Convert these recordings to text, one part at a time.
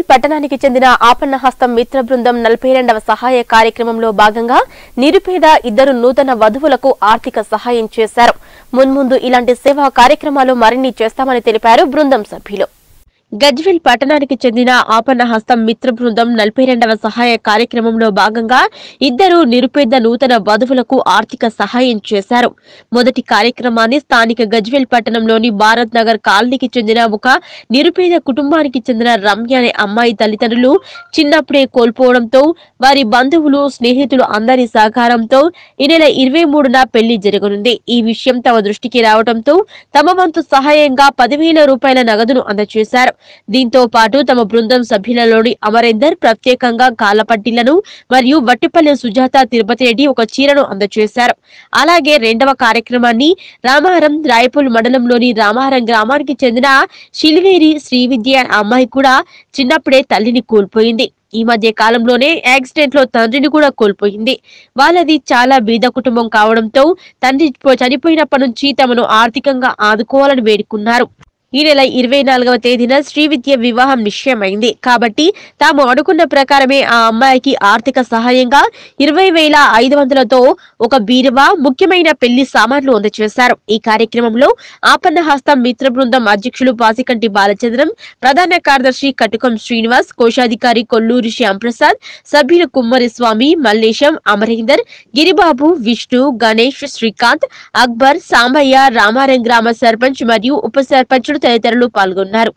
పట్టణానికి చెందిన ఆపన్నహస్తం మిత్ర బృందం నలభై రెండవ సహాయ కార్యక్రమంలో భాగంగా నిరుపేద ఇద్దరు నూతన వధువులకు ఆర్థిక సహాయం చేశారు మున్ముందు ఇలాంటి సేవా కార్యక్రమాలు మరిన్ని చేస్తామని తెలిపారు బృందం సభ్యులు గజ్వెల్ పట్టణానికి చెందిన ఆపన్న హస్తం మిత్ర బృందం నలభై రెండవ సహాయ కార్యక్రమంలో భాగంగా ఇద్దరు నిరుపేద నూతన వధువులకు ఆర్థిక సహాయం చేశారు మొదటి కార్యక్రమాన్ని స్థానిక గజ్వెల్ పట్టణంలోని భారత్ నగర్ కాలనీకి చెందిన ఒక నిరుపేద కుటుంబానికి చెందిన రమ్య అనే అమ్మాయి తల్లిదండ్రులు చిన్నప్పుడే కోల్పోవడంతో వారి బంధువులు స్నేహితులు అందరి సహకారంతో ఈ నెల ఇరవై మూడున పెళ్లి జరగనుంది ఈ విషయం తమ దృష్టికి రావడంతో తమ వంతు సహాయంగా పదివేల రూపాయల నగదును అందజేశారు దీంతో పాటు తమ బృందం సభ్యులలోని అమరేందర్ ప్రత్యేకంగా కాళ్ళపట్టీలను మరియు వట్టిపల్లె సుజాత తిరుపతి రెడ్డి ఒక చీరను అందజేశారు అలాగే రెండవ కార్యక్రమాన్ని రామారం రాయపూల్ మండలంలోని రామారం గ్రామానికి చెందిన శిల్వేరి శ్రీవిద్య అనే అమ్మాయి కూడా చిన్నప్పుడే తల్లిని కోల్పోయింది ఈ మధ్య కాలంలోనే యాక్సిడెంట్ లో తండ్రిని కూడా కోల్పోయింది వాళ్ళది చాలా బీద కుటుంబం కావడంతో తండ్రి చనిపోయినప్పటి నుంచి తమను ఆర్థికంగా ఆదుకోవాలని వేడుకున్నారు ఈ నెల ఇరవై నాలుగవ తేదీన శ్రీవిద్య వివాహం నిశ్చయమైంది కాబట్టి తాము అనుకున్న ప్రకారమే ఆ అమ్మాయికి ఆర్థిక సహాయంగా ఇరవై వేల ఐదు వందలతో ఒక బీరువా ముఖ్యమైన పెళ్లి సామాన్లు అందజేశారు ఈ కార్యక్రమంలో ఆపన్న హస్తం మిత్ర బృందం అధ్యక్షులు పాసికంటి బాలచంద్రం ప్రధాన కార్యదర్శి కటుకం శ్రీనివాస్ కోశాధికారి కొల్లూరి శ్యాంప్రసాద్ సభ్యులు కుమ్మరి స్వామి మల్లేశం అమరేందర్ గిరిబాబు విష్ణు గణేష్ శ్రీకాంత్ అక్బర్ సామయ్య రామారం గ్రామ సర్పంచ్ మరియు ఉప సర్పంచులు తదితరులు పాల్గొన్నారు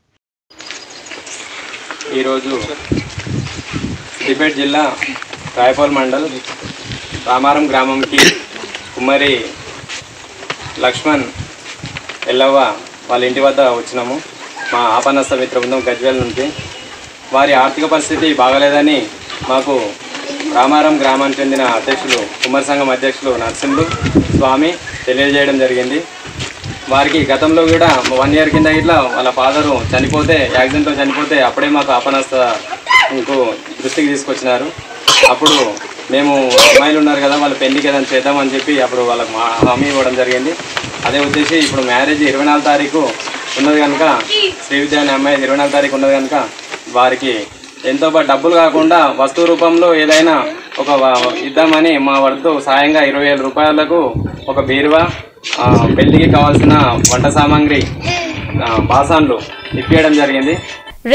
ఈరోజు సిద్దిపేట జిల్లా రాయపూర్ మండల్ రామారం గ్రామంకి కుమ్మరి లక్ష్మణ్ ఎల్లవ్వ వాళ్ళ ఇంటి వద్ద వచ్చినాము మా ఆపనస్త మిత్ర బృందం గజ్వేల్ నుంచి వారి ఆర్థిక పరిస్థితి బాగలేదని మాకు రామారం గ్రామానికి చెందిన అధ్యక్షులు కుమ్మరి సంఘం అధ్యక్షులు నరసింహులు స్వామి తెలియజేయడం జరిగింది వారికి గతంలో కూడా వన్ ఇయర్ కింద ఇట్లా వాళ్ళ ఫాదరు చనిపోతే యాక్సిడెంట్లో చనిపోతే అప్పుడే మాకు ఆపనస్త ఇంకో దృష్టికి తీసుకొచ్చినారు అప్పుడు మేము అమ్మాయిలు ఉన్నారు కదా వాళ్ళ పెళ్లికి ఏదైనా చేద్దామని చెప్పి అప్పుడు వాళ్ళకి మా హామీ ఇవ్వడం జరిగింది అదే ఉద్దేశి ఇప్పుడు మ్యారేజ్ ఇరవై నాలుగు తారీఖు ఉన్నది కనుక శ్రీ విద్య అనే అమ్మాయి ఇరవై నాలుగు తారీఖు ఉన్నది కనుక వారికి ఎంతో బా- డబ్బులు కాకుండా వస్తువు రూపంలో ఏదైనా ఒక వ- ఇద్దామని మా వద్దు సాయంగా ఇరవై వేల రూపాయలకు ఒక బీరువా ఆ, పెళ్లికి కావాల్సిన వంట సామాగ్రి ఆ, బాసాన్లు ఇప్పించడం జరిగింది